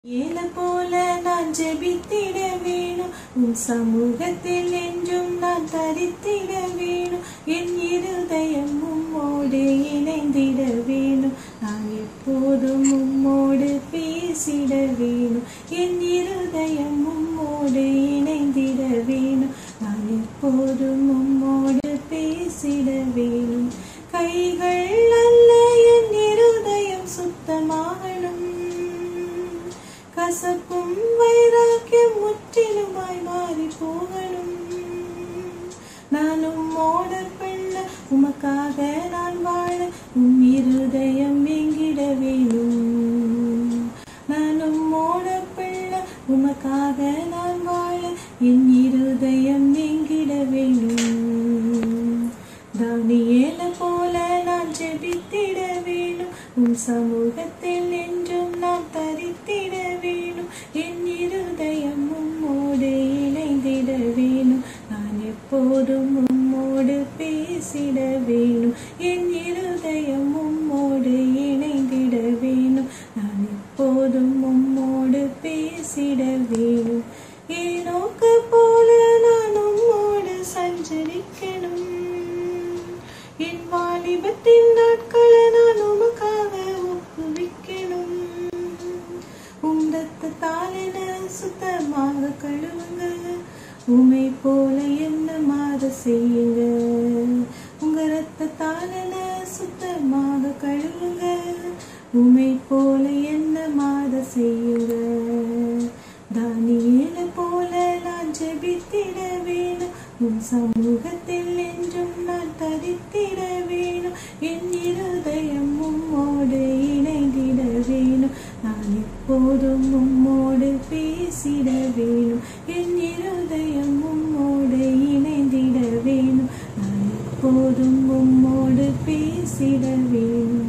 ஏல போல நான் ஜெபித்திட வேணும் உன் சமூகத்தில் என்றும் நான் தரித்திட வேணும் என் இருதயம் உம்மோடு இணைந்திட வேணும் நான் எப்போதும் உம்மோடு பேசிட வேணும் என் இருதயம் உம்மோடு இணைந்திட வேணும் நான் எப்போதும் உம்மோடு பேசிட வேணும் கைகள் அல்ல என் இருதயம் சுத்தமாகணும் கசப்பும் வைராக்கியம் முற்றிலுமாய் மாறி போகணும் நானும் மோட பெண்ண உமக்காக நான் வாழ உம் இருதயம் எங்கிட வேணும் நானும் மோட பெண்ண உமக்காக நான் வாழ என் இருதயம் எங்கிட வேணும் தானியேல போல நான் ஜெபித்திட வேணும் உன் சமூகத்தில் என்றும் நான் தரித்திட வேணும் என் இருதயம் உம்மோடு இணைந்திட வேணும் நான் எப்போதும் உம்மோடு பேசிட வேணும் என் இருதயம் உம்மோடு இணைந்திட வேணும் நான் எப்போதும் உம்மோடு பேசிட வேணும் ஏனோக்க போல நான் உம்மோடு சஞ்சரிக்கணும் என் வாலிபத்தின் நாட்களை நான் உமக்காக ஒப்புவிக்கணும் உந்தத்தால் என சுத்தமாக கழுவுங்க உமை போல என்ன மாற செய்யுங்க உங்க ரத்தத்தால் என சுத்தமாக கழுவுங்க உமை போல என்ன மாற செய்யுங்க தானியேல போல நான் ஜெபித்திட வேணும் உன் சமூகத்தில் என்றும் நான் தரித்திட வேணும் என் இருதயம் உம்மோடு இணைந்திட வேணும் நான் எப்போதும் உம்மோடு பேசிட வேணும் என் இருதயம் உம்மோடு இணைந்திட வேணும் நான் எப்போதும் உம்மோடு பேசிட வேணும்